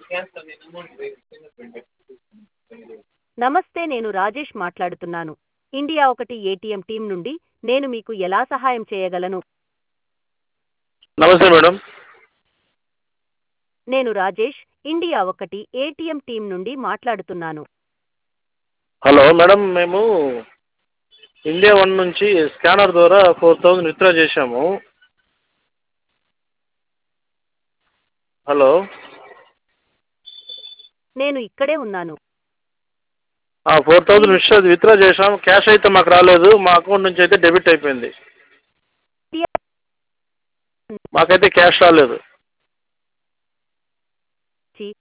నమస్తే నేను రాజేష్ మాట్లాడుతున్నాను ఇండియా ఒకటి ఏటీఎం టీం నుండి నేను మీకు ఎలా సహాయం చేయగలను నమస్తే మేడం నేను రాజేష్ ఇండియా ఒకటి ఏటీఎం టీం నుండి మాట్లాడుతున్నాను హలో మేడం మేము ఇండియా వన్ నుంచి స్కానర్ ద్వారా ఫోర్ థౌజండ్ విత్డ్రా చేశాము హలో నేను ఇక్కడే ఉన్నాను ఫోర్ థౌజండ్ విష్ విత్డ్రా చేశాం క్యాష్ అయితే మాకు రాలేదు మా అకౌంట్ నుంచి అయితే డెబిట్ అయిపోయింది మాకైతే క్యాష్ రాలేదు చి-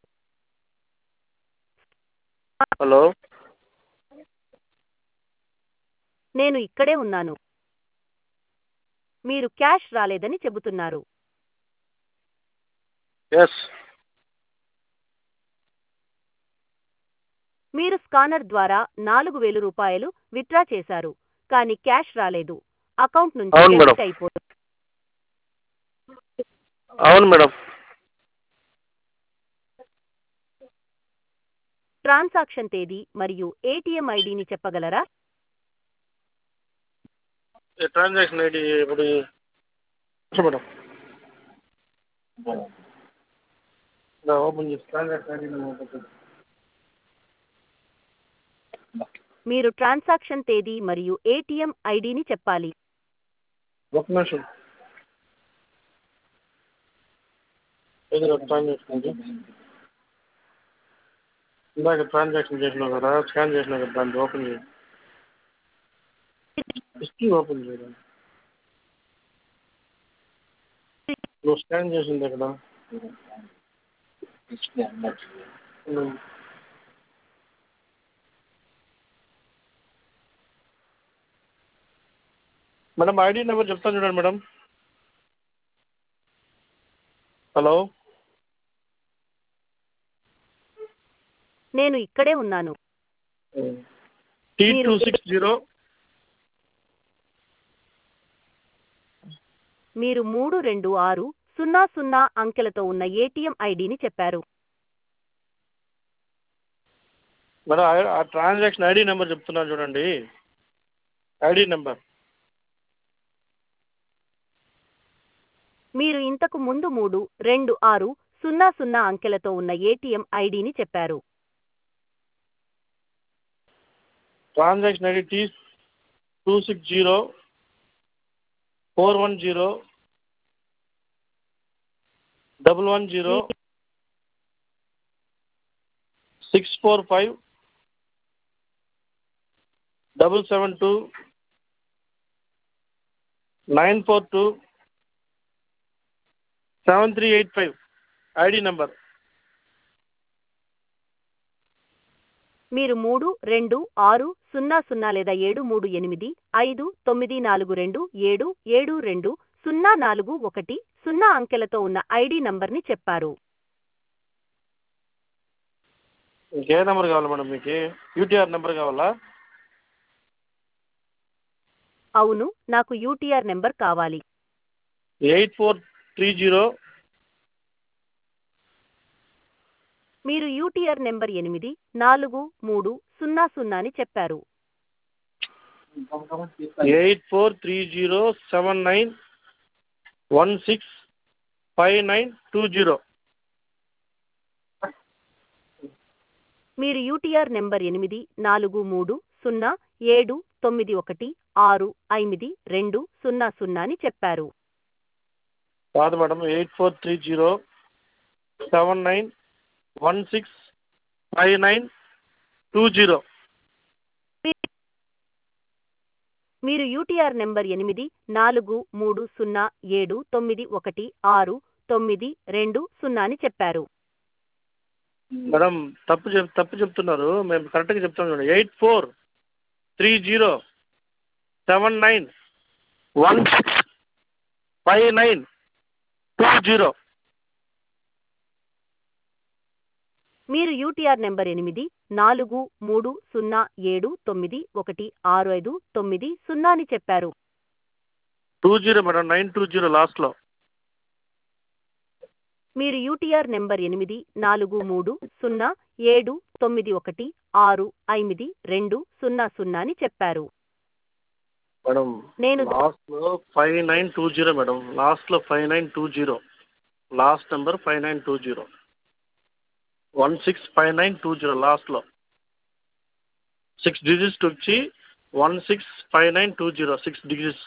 హలో నేను ఇక్కడే ఉన్నాను మీరు క్యాష్ రాలేదని చెబుతున్నారు ఎస్ మీరు స్కానర్ ద్వారా నాలుగు వేలు రూపాయలు విత్డ్రా చేశారు కానీ క్యాష్ రాలేదు అకౌంట్ నుంచి అవును మేడం. డెబిట్ అయిపోయింది అవును మేడం ట్రాన్సాక్షన్ తేదీ మరియు ఏటీఎం ఐడిని చెప్పగలరా ట్రాన్సాక్షన్ ఐడి ఇప్పుడు మేడం ఓపెన్ చేసి ట్రాన్సాక్షన్ ఐడి మీరు ట్రాన్సాక్షన్ తేదీ మరియు ఏటీఎం ఐడిని చెప్పాలి ఒక నిమిషం ఎదురు ట్రాన్సాక్షన్ ఇది ఇందాక ట్రాన్సాక్షన్ చేసినావు కదా స్కాన్ చేసినావు కదా దాన్ని ఓపెన్ చేయి హిస్టరీ ఓపెన్ చేయడం నువ్వు స్కాన్ చేసింది అక్కడ ఉమ్. మేడం ఐడి నెంబర్ చెప్తాను చూడండి మేడం హలో నేను ఇక్కడే ఉన్నాను టీ మీరు- టూ సిక్స్ జీరో మీరు మూడు రెండు ఆరు సున్నా సున్నా అంకెలతో ఉన్న ఏటీఎం ఐడిని చెప్పారు మేడం ఆ- ఆ ట్రాన్సాక్షన్ ఐడి నెంబర్ చెప్తున్నాను చూడండి ఐడి నెంబర్ మీరు ఇంతకు ముందు మూడు రెండు ఆరు సున్నా సున్నా అంకెలతో ఉన్న ఏటీఎం ఐడిని చెప్పారు transaction ID T two six zero four one zero double one zero six four five double seven two nine four two seven three eight five ID number మీరు మూడు రెండు ఆరు సున్నా సున్నా లేదా ఏడు మూడు ఎనిమిది ఐదు తొమ్మిది నాలుగు రెండు ఏడు ఏడు రెండు సున్నా నాలుగు ఒకటి సున్నా అంకెలతో ఉన్న ఐడి నంబర్ని చెప్పారు ఇంకే నెంబర్ కావాలి మేడం మీకు యూటీఆర్ నెంబర్ కావాలా అవును నాకు యూటీఆర్ నెంబర్ కావాలి ఎయిట్ ఫోర్ త్రీ జీరో మీరు యూటీఆర్ నెంబర్ ఎనిమిది నాలుగు మూడు సున్నా సున్నాని చెప్పారు eight four three zero seven nine one six five nine two zero మీరు యూటీఆర్ నెంబర్ ఎనిమిది నాలుగు మూడు సున్నా ఏడు తొమ్మిది ఒకటి ఆరు ఎనిమిది రెండు సున్నా సున్నాని చెప్పారు కాదు madam eight four three zero seven nine one six five nine two zero మీరు యూటీఆర్ నెంబర్ ఎనిమిది నాలుగు మూడు సున్నా ఏడు తొమ్మిది ఒకటి ఆరు తొమ్మిది రెండు సున్నాని చెప్పారు మేడం తప్పు చెప్ తప్పు చెప్తున్నారు మేము కరెక్ట్గా చెప్తాం చూడండి eight four three zero seven nine one six five nine two zero మీరు యూటీఆర్ నెంబర్ ఎనిమిది నాలుగు మూడు సున్నా ఏడు తొమ్మిది ఒకటి ఆరు ఐదు తొమ్మిది సున్నాని చెప్పారు two zero madam nine two zero లాస్ట్లో మీరు యూటీఆర్ నెంబర్ ఎనిమిది నాలుగు మూడు సున్నా ఏడు తొమ్మిది ఒకటి ఆరు ఎనిమిది రెండు సున్నా సున్నా అని చెప్పారు మేడం నేను లాస్ట్లో five nine two zero madam లాస్ట్లో five nine two zero last number five nine two zero one six five nine two zero లాస్ట్లో సిక్స్ డిజిట్స్ వచ్చి one six five nine two zero six digits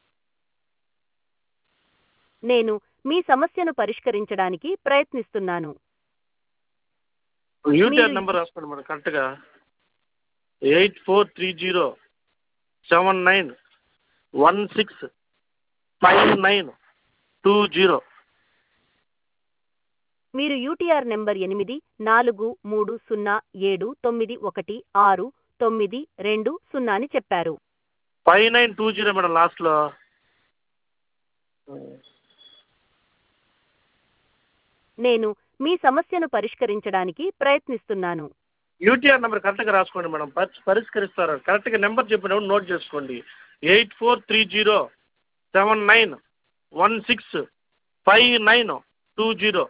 నేను మీ సమస్యను పరిష్కరించడానికి ప్రయత్నిస్తున్నాను UTR మీరు- number రాసుకోండి మేడం కరెక్ట్గా eight four three zero seven nine one six five nine two zero మీరు యూటీఆర్ నెంబర్ ఎనిమిది నాలుగు మూడు సున్నా ఏడు తొమ్మిది ఒకటి ఆరు తొమ్మిది రెండు సున్నా అని చెప్పారు five nine two zero madam లాస్ట్లో నేను మీ సమస్యను పరిష్కరించడానికి ప్రయత్నిస్తున్నాను యూటీఆర్ నెంబర్ కరెక్ట్గా రాసుకోండి మేడం పరి- పరిష్కరిస్తారు కరెక్ట్గా నెంబర్ చెప్పినప్పుడు నోట్ చేసుకోండి eight four three zero seven nine one six five nine two zero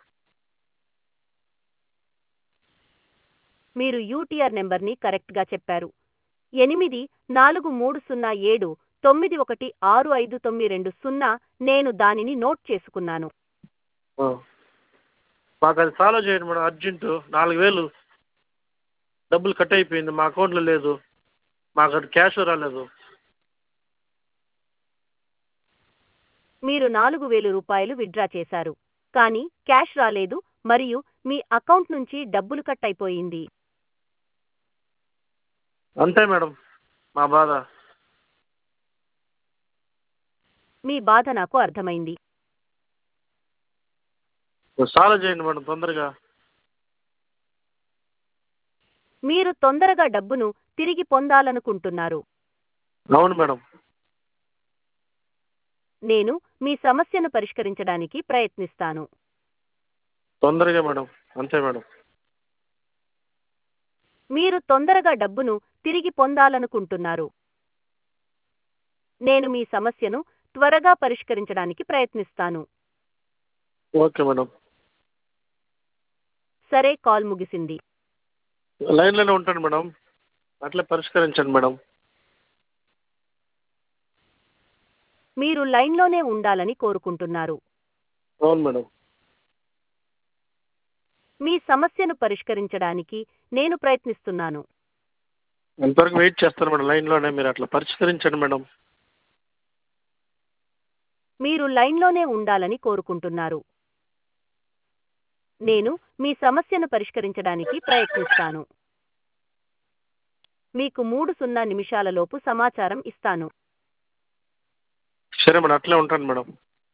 మీరు యూటీఆర్ నెంబర్ని కరెక్ట్గా చెప్పారు ఎనిమిది నాలుగు మూడు సున్నా ఏడు తొమ్మిది ఒకటి ఆరు ఐదు తొమ్మిది రెండు సున్నా నేను దానిని నోట్ చేసుకున్నాను మాకు అది ఫాలో చేయండి మేడం అర్జెంటు నాలుగు వేలు డబ్బులు కట్ అయిపోయింది మా అకౌంట్లో లేదు మాకు అది క్యాష్ రాలేదు మీరు నాలుగు వేలు రూపాయలు విత్డ్రా చేశారు కానీ క్యాష్ రాలేదు మరియు మీ అకౌంట్ నుంచి డబ్బులు కట్ అయిపోయింది అంతే మేడం మా బాధ మీ బాధ నాకు అర్థమైంది సాల్వ్ చేయండి మేడం తొందరగా మీరు తొందరగా డబ్బును తిరిగి పొందాలనుకుంటున్నారు అవును మేడం నేను మీ సమస్యను పరిష్కరించడానికి ప్రయత్నిస్తాను తొందరగా మేడం అంతే మేడం మీరు తొందరగా డబ్బును తిరిగి పొందాలనుకుంటున్నారు నేను మీ సమస్యను త్వరగా పరిష్కరించడానికి ప్రయత్నిస్తాను ఓకే మేడం సరే కాల్ ముగిసింది లైన్లోనే ఉంటాను మేడం అట్లే పరిష్కరించండి మేడం మీరు లైన్లోనే ఉండాలని కోరుకుంటున్నారు అవును మేడం మీ సమస్యను పరిష్కరించడానికి నేను ప్రయత్నిస్తున్నాను ఎంతవరకు వెయిట్ చేస్తాను మేడం లైన్లోనే మీరు అట్లా పరిష్కరించండి మేడం మీరు లైన్లోనే ఉండాలని కోరుకుంటున్నారు నేను మీ సమస్యను పరిష్కరించడానికి ప్రయత్నిస్తాను మీకు మూడు సున్నా నిమిషాలలోపు సమాచారం ఇస్తాను సరే మేడం అట్లే ఉంటాను మేడం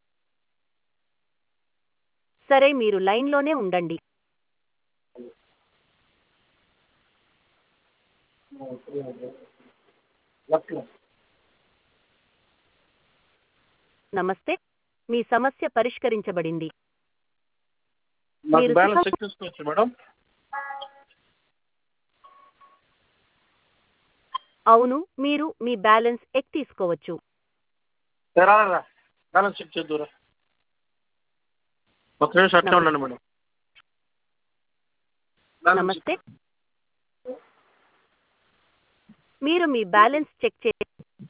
సరే మీరు లైన్లోనే ఉండండి నమస్తే మీ సమస్య పరిష్కరించబడింది నాకు మీరు బ్యాలెన్స్ సుఖం- చెక్ చేసుకోవచ్చు మేడం అవును మీరు మీ బ్యాలెన్స్ ఎక్ తీసుకోవచ్చు రా రా బ్యాలెన్స్ చెక్ చేద్దురా ఒక నిమిషం అట్లే ఉండండి మేడం బ్యాలెన్స్ నమస్తే మీరు మీ బ్యాలెన్స్ చెక్ చే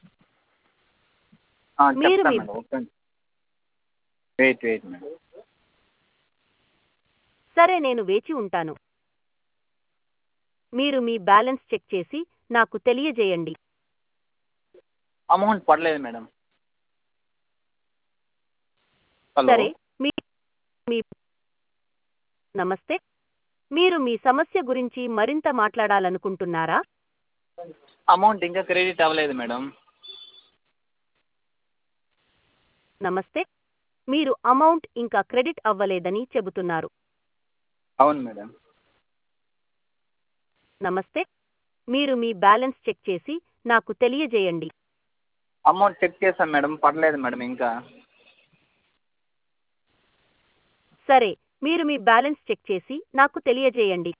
ఆ, మీరు చెప్తా మీ- మేడం ఒక్క వెయిట్ వెయిట్ మేడం సరే నేను వేచి ఉంటాను మీరు మీ బ్యాలెన్స్ చెక్ చేసి నాకు తెలియజేయండి అమౌంట్ పడలేదు మేడం హలో సరే మీ మీ నమస్తే మీరు మీ సమస్య గురించి మరింత మాట్లాడాలనుకుంటున్నారా అమౌంట్ ఇంకా క్రెడిట్ అవ్వలేదు మేడం నమస్తే మీరు అమౌంట్ ఇంకా క్రెడిట్ అవ్వలేదని చెబుతున్నారు అవును మేడం నమస్తే మీరు మీ బ్యాలెన్స్ చెక్ చేసి నాకు తెలియజేయండి అమౌంట్ చెక్ చేశాం మేడం పడలేదు మేడం ఇంకా సరే మీరు మీ బ్యాలెన్స్ చెక్ చేసి నాకు తెలియజేయండి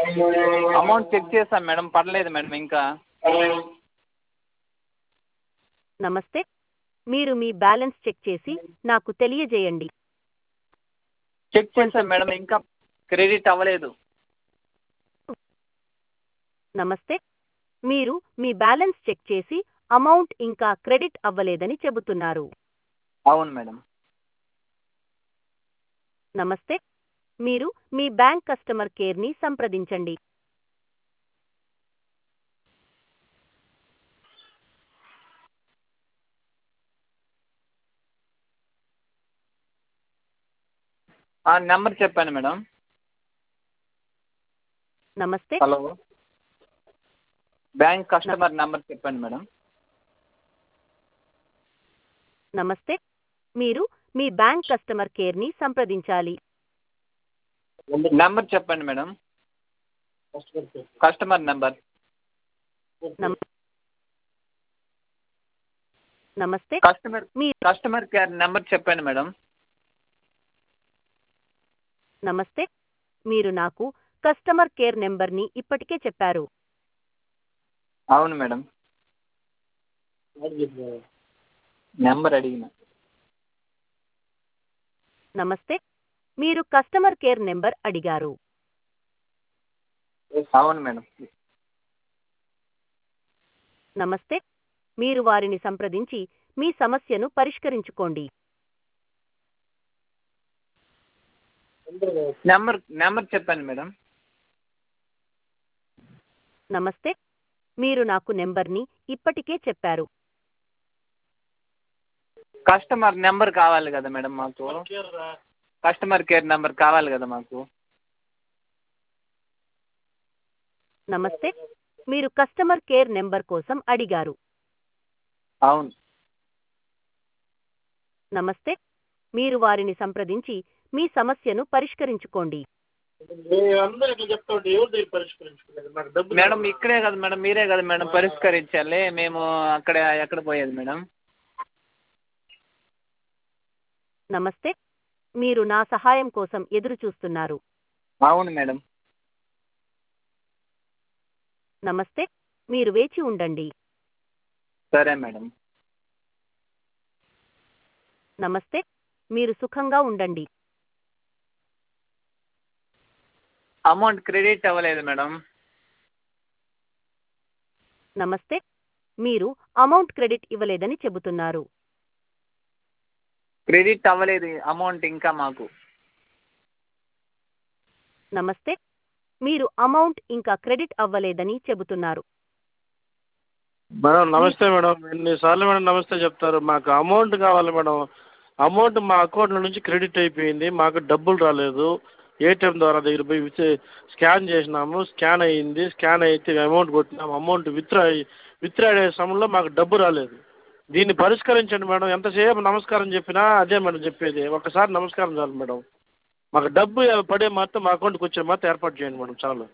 అమౌంట్ చెక్ చేశాం మేడం పడలేదు మేడం ఇంకా నమస్తే మీరు మీ బ్యాలెన్స్ చెక్ చేసి నాకు తెలియజేయండి చెక్ చేశాను మేడం ఇంకా క్రెడిట్ అవ్వలేదు నమస్తే మీరు మీ బ్యాలెన్స్ చెక్ చేసి అమౌంట్ ఇంకా క్రెడిట్ అవ్వలేదని చెబుతున్నారు అవును మేడం నమస్తే మీరు మీ బ్యాంక్ కస్టమర్ కేర్ని సంప్రదించండి ఆ నెంబర్ చెప్పాను మేడం నమస్తే హలో బ్యాంక్ కస్టమర్ నెంబర్ చెప్పండి మేడం నమస్తే మీరు మీ బ్యాంక్ కస్టమర్ కేర్ని సంప్రదించాలి నెంబర్ చెప్పండి మేడం కస్టమర్ నెంబర్ నమ- నమస్తే కస్టమర్ మీ కస్టమర్ కేర్ నెంబర్ చెప్పండి మేడం నమస్తే మీరు నాకు కస్టమర్ కేర్ నెంబర్ని ఇప్పటికే చెప్పారు అవును మేడం నెంబర్ అడిగిన నమస్తే మీరు కస్టమర్ కేర్ నెంబర్ అడిగారు అవును మేడం నమస్తే మీరు వారిని సంప్రదించి మీ సమస్యను పరిష్కరించుకోండి నెంబర్ నెంబర్ చెప్పండి మేడం నమస్తే మీరు నాకు నెంబర్ని ఇప్పటికే చెప్పారు కస్టమర్ నెంబర్ కావాలి కదా మేడం మాకు కస్టమర్ కేర్ నెంబర్ కావాలి కదా మాకు నమస్తే మీరు కస్టమర్ కేర్ నెంబర్ కోసం అడిగారు అవును నమస్తే మీరు వారిని సంప్రదించి మీ సమస్యను పరిష్కరించుకోండి అందరూ ఇట్లా చెప్తా ఉంటే ఎవరు దగ్గర పరిష్కరించుకునేది నాకు డబ్బు మేడం ఇక్కడే కదా మేడం మీరే కదా మేడం పరిష్కరించాలి మేము అక్కడ ఎక్కడ పోయేది మేడం నమస్తే మీరు నా సహాయం కోసం ఎదురు చూస్తున్నారు అవును మేడం నమస్తే మీరు వేచి ఉండండి సరే మేడం నమస్తే మీరు సుఖంగా ఉండండి అమౌంట్ క్రెడిట్ అవ్వలేదు మేడం నమస్తే మీరు అమౌంట్ క్రెడిట్ ఇవ్వలేదని చెబుతున్నారు క్రెడిట్ అవ్వలేదు అమౌంట్ ఇంకా మాకు నమస్తే మీరు అమౌంట్ ఇంకా క్రెడిట్ అవ్వలేదని చెబుతున్నారు మేడం నమస్తే మేడం ఎన్నిసార్లు మేడం నమస్తే చెప్తారు మాకు అమౌంట్ కావాలి మేడం అమౌంట్ మా అకౌంట్లో నుంచి క్రెడిట్ అయిపోయింది మాకు డబ్బులు రాలేదు ఏటీఎం ద్వారా దగ్గర పోయి విత్ స్కాన్ చేసినాము స్కాన్ అయ్యింది స్కాన్ అయితే అమౌంట్ కొట్టినాము అమౌంట్ విత్డ్రా విత్డ్రా అయ్యే సమయంలో మాకు డబ్బు రాలేదు దీన్ని పరిష్కరించండి మేడం ఎంతసేపు నమస్కారం చెప్పినా అదే మేడం చెప్పేది ఒకసారి నమస్కారం చాలు మేడం మాకు డబ్బు పడే మాత్రం మా అకౌంట్కి వచ్చే మాత్రం ఏర్పాటు చేయండి మేడం చాలు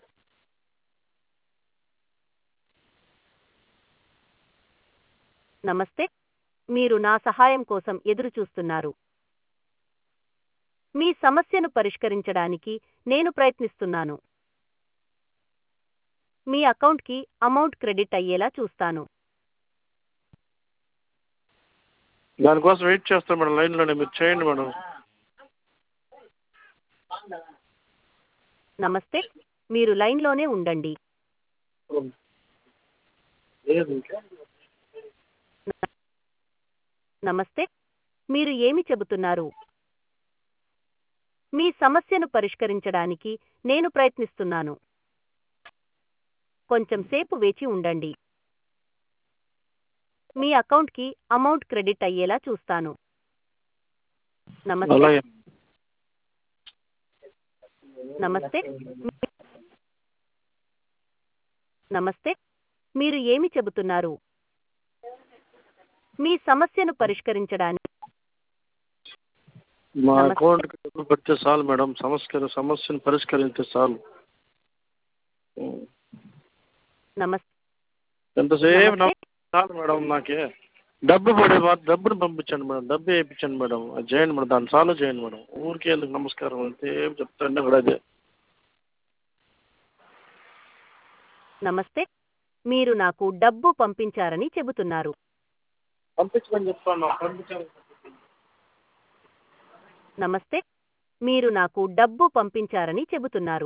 నమస్తే మీరు నా సహాయం కోసం ఎదురు చూస్తున్నారు మీ సమస్యను పరిష్కరించడానికి నేను ప్రయత్నిస్తున్నాను మీ అకౌంట్కి అమౌంట్ క్రెడిట్ అయ్యేలా చూస్తాను దానికోసం వెయిట్ చేస్తాం మేడం లైన్లోనే మీరు చేయండి మేడం నమస్తే మీరు లైన్లోనే ఉండండి నమస్తే మీరు ఏమి చెబుతున్నారు మీ సమస్యను పరిష్కరించడానికి నేను ప్రయత్నిస్తున్నాను కొంచెం సేపు వేచి ఉండండి మీ అకౌంట్కి అమౌంట్ క్రెడిట్ అయ్యేలా చూస్తాను నమస్తే అలాగే నమస్తే నమస్తే మీరు ఏమి చెబుతున్నారు మీ సమస్యను పరిష్కరించడానికి మా నమస్తే. అకౌంట్కి డబ్బులు పడితే చాలు మేడం సమస్య సమస్యను పరిష్కరిస్తే చాలు నమస్తే ఎంతసేపు నమస్తే. నవ్వు- చాలు మేడం నాకే డబ్బు పడే వా- డబ్బును పంపించండి మేడం డబ్బు వేయించండి మేడం అది చేయండి మేడం దాన్ని చాలు చేయండి మేడం ఊరికే ఎందుకు నమస్కారం అంతే చెప్తాండి కూడా అదే నమస్తే మీరు నాకు డబ్బు పంపించారని చెబుతున్నారు పంపించమని చెప్తాను పంపించాను నమస్తే మీరు నాకు డబ్బు పంపించారని చెబుతున్నారు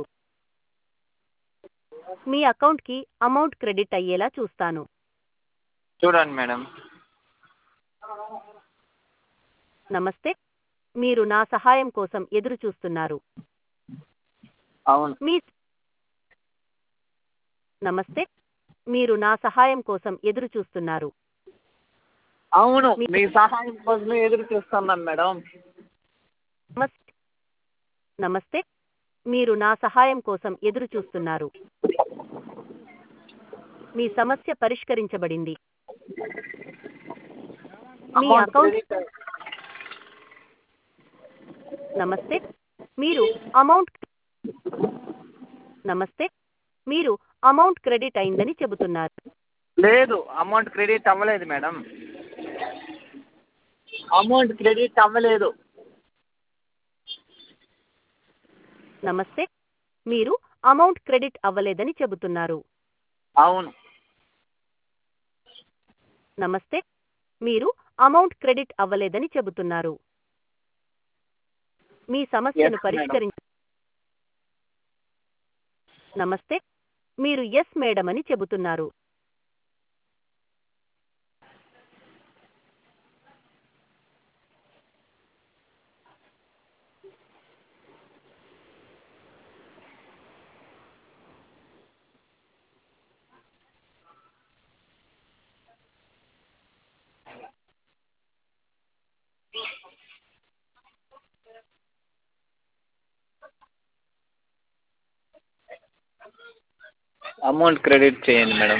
మీ అకౌంట్కి అమౌంట్ క్రెడిట్ అయ్యేలా చూస్తాను చూడండి మేడం నమస్తే మీరు నా సహాయం కోసం ఎదురు చూస్తున్నారు అవును మీ నమస్తే మీరు నా సహాయం కోసం ఎదురు చూస్తున్నారు అవును మీ సహాయం కోసమే ఎదురు చూస్తున్నాం మేడం నమస్తే నమస్తే మీరు నా సహాయం కోసం ఎదురు చూస్తున్నారు మీ సమస్య పరిష్కరించబడింది మీ అమౌంట్ అకౌంట్ క్రెడిట్ నమస్తే మీరు అమౌంట్ నమస్తే మీరు అమౌంట్ క్రెడిట్ అయిందని చెబుతున్నారు లేదు అమౌంట్ క్రెడిట్ అవ్వలేదు మేడం అమౌంట్ క్రెడిట్ అవ్వలేదు నమస్తే మీరు అమౌంట్ క్రెడిట్ అవ్వలేదని చెబుతున్నారు అవును నమస్తే మీరు అమౌంట్ క్రెడిట్ అవ్వలేదని చెబుతున్నారు మీ సమస్యను Yes, madam. పరిష్కరించ నమస్తే మీరు ఎస్ మేడం అని చెబుతున్నారు అమౌంట్ క్రెడిట్ చేయండి మేడం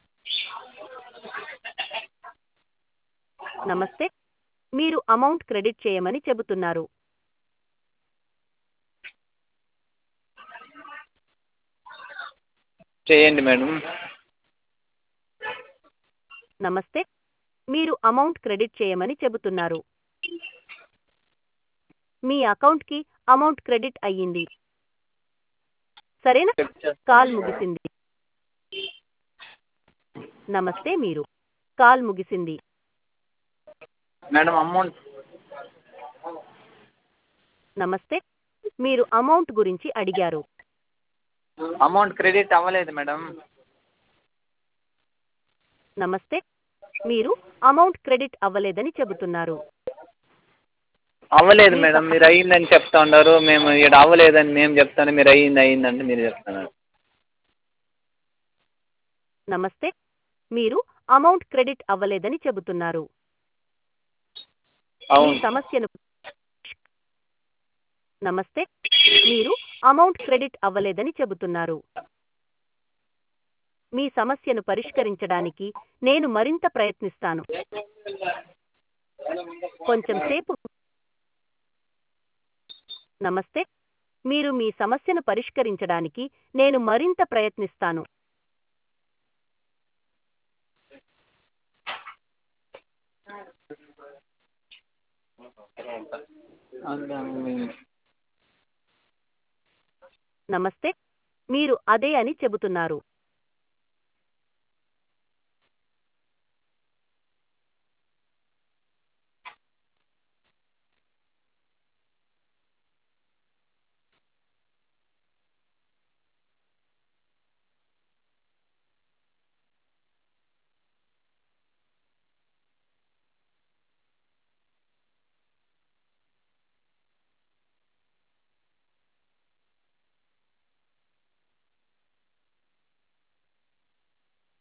నమస్తే మీరు అమౌంట్ క్రెడిట్ చేయమని చెబుతున్నారు చేయండి మేడం నమస్తే మీరు అమౌంట్ క్రెడిట్ చేయమని చెబుతున్నారు మీ అకౌంట్కి అమౌంట్ క్రెడిట్ అయ్యింది సరేనా కాల్ ముగిసింది నమస్తే మీరు కాల్ ముగిసింది మేడం అమౌంట్ నమస్తే మీరు అమౌంట్ గురించి అడిగారు అమౌంట్ క్రెడిట్ అవ్వలేదు మేడం నమస్తే మీరు అమౌంట్ క్రెడిట్ అవ్వలేదని చెబుతున్నారు అవ్వలేదు మేడం మీరు అయ్యిందని చెప్తా ఉన్నారు మేము ఇక్కడ అవ్వలేదని మేము చెప్తాను మీరు అయ్యింది అయ్యిందంటే మీరు చెప్తున్నారు నమస్తే మీరు అమౌంట్ క్రెడిట్ అవ్వలేదని చెబుతున్నారు మీ అవును సమస్యను నమస్తే మీరు అమౌంట్ క్రెడిట్ అవ్వలేదని చెబుతున్నారు మీ సమస్యను పరిష్కరించడానికి నేను మరింత ప్రయత్నిస్తాను కొంచెం సేపు నమస్తే మీరు మీ సమస్యను పరిష్కరించడానికి నేను మరింత ప్రయత్నిస్తాను నమస్తే మీరు అదే అని చెబుతున్నారు